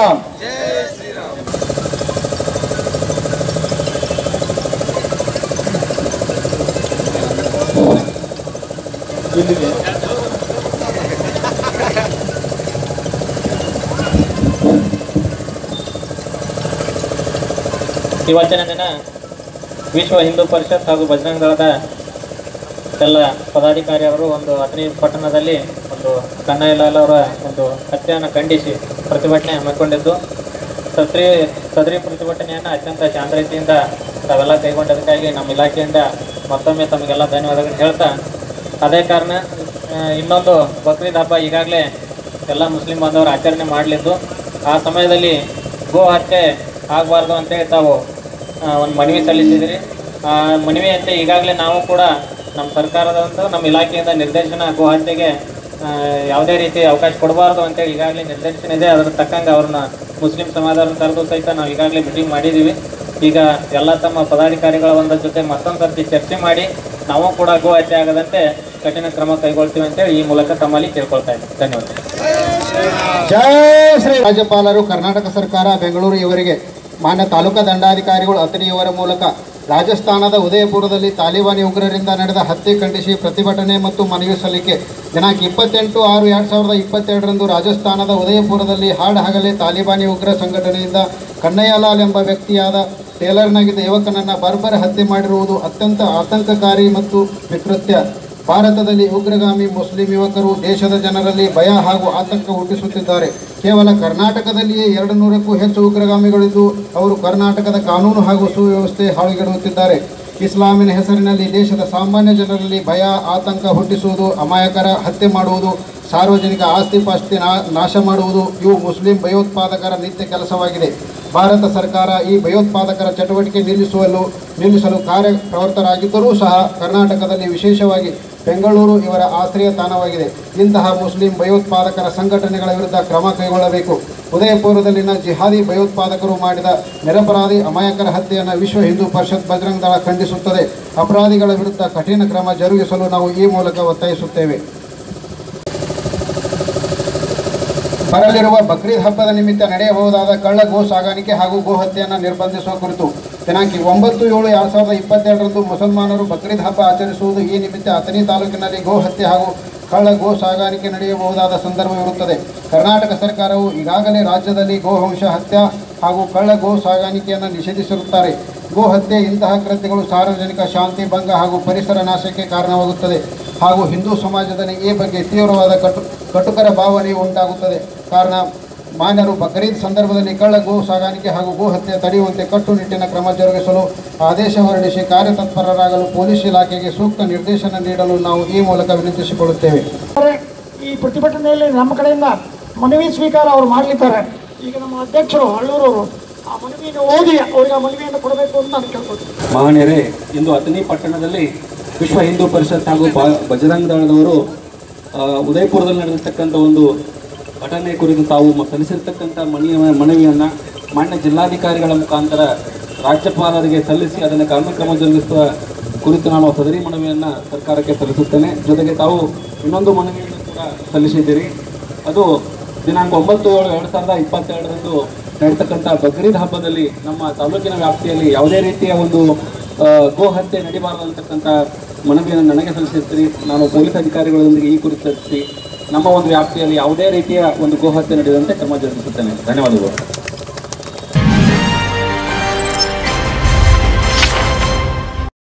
ಶ್ರೀರಾಮ್ ಇಲ್ಲಿಗೆ ಇವತ್ತಿನ ದಿನ ವಿಶ್ವ ಹಿಂದೂ ಪರಿಷತ್ ಹಾಗೂ ಬಜರಂಗ ದಳದ ಎಲ್ಲ ಪದಾಧಿಕಾರಿ ಅವರು ಒಂದು ಅತನಿ ಪಟ್ಟಣದಲ್ಲಿ ಒಂದು ಕನ್ನಯ್ಯಲಾಲ್ ಅವರ ಒಂದು ಹತ್ಯೆಯನ್ನು ಖಂಡಿಸಿ ಪ್ರತಿಭಟನೆ ಹಮ್ಮಿಕೊಂಡಿದ್ದು ಸದ್ರಿ ಸದರಿ ಪ್ರತಿಭಟನೆಯನ್ನು ಅತ್ಯಂತ ಶಾಂತರೀತಿಯಿಂದ ತಾವೆಲ್ಲ ಕೈಗೊಂಡದಕ್ಕಾಗಿ ನಮ್ಮ ಇಲಾಖೆಯಿಂದ ಮತ್ತೊಮ್ಮೆ ತಮಗೆಲ್ಲ ಧನ್ಯವಾದಗಳು ಹೇಳ್ತಾ ಅದೇ ಕಾರಣ ಆ, ಇನ್ನೊಂದು ಬಕ್ರೀದ್ ಹಬ್ಬ ಈಗಾಗಲೇ ಎಲ್ಲ ಮುಸ್ಲಿಂ ಬಾಂಧವರು ಆಚರಣೆ ಮಾಡಲಿದ್ದು ಆ ಸಮಯದಲ್ಲಿ ಗೋ ಹತ್ಯೆ ಆಗಬಾರ್ದು ಅಂತೇಳಿ ತಾವು ಒಂದು ಮನವಿ ಸಲ್ಲಿಸಿದಿರಿ ಆ ಮನವಿಯಂತೆ ಈಗಾಗಲೇ ನಾವು ಕೂಡ ನಮ್ಮ ಸರ್ಕಾರದಂತ ನಮ್ಮ ಇಲಾಖೆಯಿಂದ ನಿರ್ದೇಶನ ಗೋ ಹತ್ಯೆಗೆ ಆ, ಯಾವುದೇ ರೀತಿ ಅವಕಾಶ ಕೊಡಬಾರ್ದು ಅಂತೇಳಿ ಈಗಾಗಲೇ ನಿರ್ದೇಶನ ಇದೆ ಅದರ ತಕ್ಕಂಗೆ ಅವ್ರನ್ನ ಮುಸ್ಲಿಂ ಸಮಾಜದ ಕರೆದು ಸಹಿತ ನಾವು ಈಗಾಗಲೇ ಮೀಟಿಂಗ್ ಮಾಡಿದ್ದೀವಿ ಈಗ ಎಲ್ಲ ತಮ್ಮ ಪದಾಧಿಕಾರಿಗಳ ಒಂದ್ರ ಜೊತೆ ಮತ್ತೊಂದು ಸರ್ತಿ ಚರ್ಚೆ ಮಾಡಿ ನಾವು ಕೂಡ ಗೋ ಹತ್ಯೆ ಆಗದಂತೆ ಕಠಿಣ ಕ್ರಮ ಕೈಗೊಳ್ತೀವಿ ಅಂತೇಳಿ ಈ ಮೂಲಕ ತಮ್ಮಲ್ಲಿ ಕೇಳ್ಕೊಳ್ತಾ ಇದ್ದೀನಿ ಧನ್ಯವಾದ ಜೈ ಶ್ರೀ ರಾಜ್ಯಪಾಲರು ಕರ್ನಾಟಕ ಸರ್ಕಾರ ಬೆಂಗಳೂರು ಇವರಿಗೆ ಮಾನ್ಯ ತಾಲೂಕಾ ದಂಡಾಧಿಕಾರಿಗಳು ಅತನಿ ಇವರ ಮೂಲಕ ರಾಜಸ್ಥಾನದ ಉದಯಪುರದಲ್ಲಿ ತಾಲಿಬಾನಿ ಉಗ್ರರಿಂದ ನಡೆದ ಹತ್ಯೆ ಖಂಡಿಸಿ ಪ್ರತಿಭಟನೆ ಮತ್ತು ಮನವಿ ಸಲ್ಲಿಕೆ ದಿನಾಂಕ ಇಪ್ಪತ್ತೆಂಟು ಆರು ಎರಡು ಸಾವಿರದ ಇಪ್ಪತ್ತೆರಡರಂದು ರಾಜಸ್ಥಾನದ ಉದಯಪುರದಲ್ಲಿ ಹಾಡ್ ಹಗಲೇ ತಾಲಿಬಾನಿ ಉಗ್ರ ಸಂಘಟನೆಯಿಂದ ಕನ್ನಯ್ಯಲಾಲ್ ಎಂಬ ವ್ಯಕ್ತಿಯಾದ ಟೇಲರ್ನಾಗಿದ್ದ ಯುವಕನನ್ನು ಬರ್ಬರ ಹತ್ಯೆ ಮಾಡಿರುವುದು ಅತ್ಯಂತ ಆತಂಕಕಾರಿ ಮತ್ತು ವಿಕೃತ್ಯ ಭಾರತದಲ್ಲಿ ಉಗ್ರಗಾಮಿ ಮುಸ್ಲಿಂ ಯುವಕರು ದೇಶದ ಜನರಲ್ಲಿ ಭಯ ಹಾಗೂ ಆತಂಕ ಹುಟ್ಟಿಸುತ್ತಿದ್ದಾರೆ ಕೇವಲ ಕರ್ನಾಟಕದಲ್ಲಿಯೇ ಎರಡು ನೂರಕ್ಕೂ ಹೆಚ್ಚು ಉಗ್ರಗಾಮಿಗಳಿದ್ದು ಅವರು ಕರ್ನಾಟಕದ ಕಾನೂನು ಹಾಗೂ ಸುವ್ಯವಸ್ಥೆ ಹಾಳುಗೆಡುತ್ತಿದ್ದಾರೆ ಇಸ್ಲಾಮಿನ ಹೆಸರಿನಲ್ಲಿ ದೇಶದ ಸಾಮಾನ್ಯ ಜನರಲ್ಲಿ ಭಯ ಆತಂಕ ಹುಟ್ಟಿಸುವುದು ಅಮಾಯಕರ ಹತ್ಯೆ ಮಾಡುವುದು ಸಾರ್ವಜನಿಕ ಆಸ್ತಿ ಪಾಸ್ತಿ ನಾ- ನಾಶ ಮಾಡುವುದು ಇವು ಮುಸ್ಲಿಂ ಭಯೋತ್ಪಾದಕರ ನಿತ್ಯ ಕೆಲಸವಾಗಿದೆ ಭಾರತ ಸರ್ಕಾರ ಈ ಭಯೋತ್ಪಾದಕರ ಚಟುವಟಿಕೆ ನಿಲ್ಲಿಸುವಲು ನಿಲ್ಲಿಸಲು ಕಾರ್ಯಪ್ರವರ್ತರಾಗಿದ್ದರೂ ಸಹ ಕರ್ನಾಟಕದಲ್ಲಿ ವಿಶೇಷವಾಗಿ ಬೆಂಗಳೂರು ಇವರ ಆಶ್ರಯ ತಾಣವಾಗಿದೆ ಇಂತಹ ಮುಸ್ಲಿಂ ಭಯೋತ್ಪಾದಕರ ಸಂಘಟನೆಗಳ ವಿರುದ್ಧ ಕ್ರಮ ಕೈಗೊಳ್ಳಬೇಕು ಉದಯಪುರದಲ್ಲಿನ ಜಿಹಾದಿ ಭಯೋತ್ಪಾದಕರು ಮಾಡಿದ ನಿರಪರಾಧಿ ಅಮಾಯಕರ ಹತ್ಯೆಯನ್ನು ವಿಶ್ವ ಹಿಂದೂ ಪರಿಷತ್ ಬಜರಂಗ ದಳ ಖಂಡಿಸುತ್ತದೆ ಅಪರಾಧಿಗಳ ವಿರುದ್ಧ ಕಠಿಣ ಕ್ರಮ ಜರುಗಿಸಲು ನಾವು ಈ ಮೂಲಕ ಒತ್ತಾಯಿಸುತ್ತೇವೆ ಬರಲಿರುವ ಬಕ್ರೀದ್ ಹಬ್ಬದ ನಿಮಿತ್ತ ನಡೆಯಬಹುದಾದ ಕಳ್ಳ ಗೋ ಸಾಗಾಣಿಕೆ ಹಾಗೂ ಗೋ ಹತ್ಯೆಯನ್ನು ನಿರ್ಬಂಧಿಸುವ ಕುರಿತು ದಿನಾಂಕ ಒಂಬತ್ತು ಏಳು ಎರಡು ಸಾವಿರದ ಇಪ್ಪತ್ತೆರಡರಂದು ಮುಸಲ್ಮಾನರು ಬಕ್ರೀದ್ ಹಬ್ಬ ಆಚರಿಸುವುದು ಈ ನಿಮಿತ್ತ ಅಥಣಿ ತಾಲೂಕಿನಲ್ಲಿ ಗೋ ಹತ್ಯೆ ಹಾಗೂ ಕಳ್ಳ ಗೋ ಸಾಗಾಣಿಕೆ ನಡೆಯಬಹುದಾದ ಸಂದರ್ಭವಿರುತ್ತದೆ ಕರ್ನಾಟಕ ಸರ್ಕಾರವು ಈಗಾಗಲೇ ರಾಜ್ಯದಲ್ಲಿ ಗೋವಂಶ ಹತ್ಯೆ ಹಾಗೂ ಕಳ್ಳ ಗೋ ಸಾಗಾಣಿಕೆಯನ್ನು ನಿಷೇಧಿಸಿರುತ್ತಾರೆ ಗೋ ಹತ್ಯೆ ಇಂತಹ ಕೃತ್ಯಗಳು ಸಾರ್ವಜನಿಕ ಶಾಂತಿ ಭಂಗ ಹಾಗೂ ಪರಿಸರ ನಾಶಕ್ಕೆ ಕಾರಣವಾಗುತ್ತದೆ ಹಾಗೂ ಹಿಂದೂ ಸಮಾಜದಲ್ಲಿ ಈ ಬಗ್ಗೆ ತೀವ್ರವಾದ ಕಟು ಕಟುಕರ ಭಾವನೆ ಉಂಟಾಗುತ್ತದೆ ಕಾರಣ ಮಾನ್ಯರು ಬಕ್ರೀದ್ ಸಂದರ್ಭದಲ್ಲಿ ಕಳ್ಳ ಗೋ ಸಾಗಾಣಿಕೆ ಹಾಗೂ ಗೋ ಹತ್ಯೆ ತಡೆಯುವಂತೆ ಕಟ್ಟುನಿಟ್ಟಿನ ಕ್ರಮ ಜರುಗಿಸಲು ಆದೇಶ ಹೊರಡಿಸಿ ಕಾರ್ಯತತ್ಪರರಾಗಲು ಪೊಲೀಸ್ ಇಲಾಖೆಗೆ ಸೂಕ್ತ ನಿರ್ದೇಶನ ನೀಡಲು ನಾವು ಈ ಮೂಲಕ ವಿನಂತಿಸಿಕೊಳ್ಳುತ್ತೇವೆ ಆದರೆ ಈ ಪ್ರತಿಭಟನೆಯಲ್ಲಿ ನಮ್ಮ ಕಡೆಯಿಂದ ಮನವಿ ಸ್ವೀಕಾರ ಅವರು ಮಾಡಲಿದ್ದಾರೆ ಈಗ ನಮ್ಮ ಅಧ್ಯಕ್ಷರು ಹಳ್ಳೂರವರು ಆ ಮನವಿಯನ್ನು ಓದಿ ಅವರಿಗೆ ಆ ಮನವಿಯನ್ನು ಕೊಡಬೇಕು ಅಂತ ನಾನು ಕೇಳ್ಕೊಳ್ತೀನಿ ಮಹನೀಯರೇ ಇಂದು ಅಥಣಿ ಪಟ್ಟಣದಲ್ಲಿ ವಿಶ್ವ ಹಿಂದೂ ಪರಿಷತ್ ಹಾಗೂ ಬ- ಬಜರಂಗ ದಳದವರು ಆ, ಉದಯಪುರದಲ್ಲಿ ನಡೆದಿರ್ತಕ್ಕಂಥ ಒಂದು ಘಟನೆ ಕುರಿತು ತಾವು ಮ- ಸಲ್ಲಿಸಿರ್ತಕ್ಕಂಥ ಮನವಿ ಮನವಿಯನ್ನು ಮಾನ್ಯ ಜಿಲ್ಲಾಧಿಕಾರಿಗಳ ಮುಖಾಂತರ ರಾಜ್ಯಪಾಲರಿಗೆ ಸಲ್ಲಿಸಿ ಅದನ್ನು ಕಾರ್ಯಕ್ರಮ ಜರುಗಿಸುವ ಕುರಿತು ನಾನು ಸದರಿ ಮನವಿಯನ್ನು ಸರ್ಕಾರಕ್ಕೆ ಸಲ್ಲಿಸುತ್ತೇನೆ ಜೊತೆಗೆ ತಾವು ಇನ್ನೊಂದು ಮನವಿಯನ್ನು ಕೂಡ ಸಲ್ಲಿಸಿದ್ದೀರಿ ಅದು ದಿನಾಂಕ ಒಂಬತ್ತು ಏಳು ಎರಡು ಸಾವಿರದ ಇಪ್ಪತ್ತೆರಡರಂದು ನಡೀತಕ್ಕಂಥ ಬಕ್ರೀದ್ ಹಬ್ಬದಲ್ಲಿ ನಮ್ಮ ತಾಲೂಕಿನ ವ್ಯಾಪ್ತಿಯಲ್ಲಿ ಯಾವುದೇ ರೀತಿಯ ಒಂದು ಆ, ಗೋ ಹತ್ಯೆ ನಡಿಬಾರದು ಅಂತಕ್ಕಂಥ ಮನವಿಯನ್ನು ನನಗೆ ಸಲ್ಲಿಸಿರ್ತೀರಿ ನಾನು ಪೊಲೀಸ್ ಅಧಿಕಾರಿಗಳೊಂದಿಗೆ ಈ ಕುರಿತು ಚರ್ಚಿಸಿ ನಮ್ಮ ಒಂದು ವ್ಯಾಪ್ತಿಯಲ್ಲಿ ಯಾವುದೇ ರೀತಿಯ ಒಂದು ಗೋ ಹತ್ಯೆ ನಡೆಯುವಂತೆ ಕ್ರಮ ಜರುಗಿಸುತ್ತೇನೆ ಧನ್ಯವಾದಗಳು